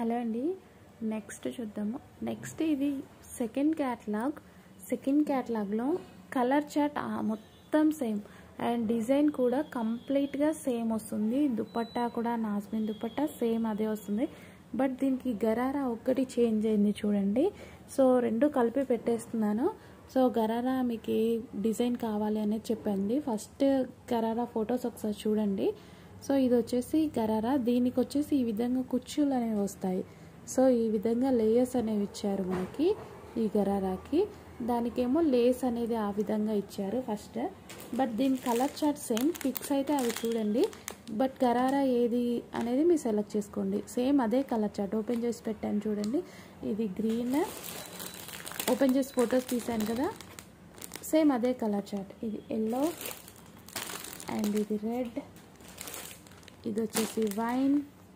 hello అండి next చూద్దాము next ఇది సెకండ్ క్యాటలాగ్ సెకండ్ క్యాటలాగ్లో కలర్ చాట్ మొత్తం సేమ్ అండ్ డిజైన్ కూడా కంప్లీట్గా సేమ్ వస్తుంది దుపట్టా కూడా నాజ్మిన్ దుపట్టా సేమ్ అదే వస్తుంది బట్ దీనికి గరారా ఒక్కటి చేంజ్ అయింది చూడండి సో రెండు కలిపి పెట్టేస్తున్నాను సో గరారా మీకు ఏ డిజైన్ కావాలి అనేది చెప్పండి ఫస్ట్ గరారా ఫొటోస్ ఒకసారి చూడండి సో ఇది వచ్చేసి గరారా దీనికి వచ్చేసి ఈ విధంగా కుచ్చులు అనేవి వస్తాయి సో ఈ విధంగా లేయర్స్ అనేవి ఇచ్చారు మనకి ఈ గరారాకి దానికేమో లేస్ అనేది ఆ విధంగా ఇచ్చారు ఫస్ట్ బట్ దీని కలర్ చార్ట్ సేమ్ పిక్స్ అయితే అవి చూడండి బట్ గరారా ఏది అనేది మీరు సెలెక్ట్ చేసుకోండి సేమ్ అదే కలర్ చార్ట్ ఓపెన్ చేసి పెట్టాను చూడండి ఇది గ్రీన్ ఓపెన్ చేసి ఫొటోస్ తీసాను కదా సేమ్ అదే కలర్ చార్ట్ ఇది ఎల్లో అండ్ ఇది రెడ్ ఇది వచ్చేసి wine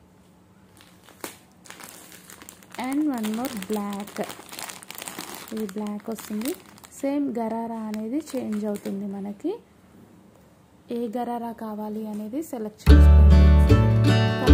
and one more black ఇది బ్లాక్ వస్తుంది సేమ్ గరారా అనేది చేంజ్ అవుతుంది మనకి ఏ గరారా కావాలి అనేది సెలెక్ట్ చేసుకోండి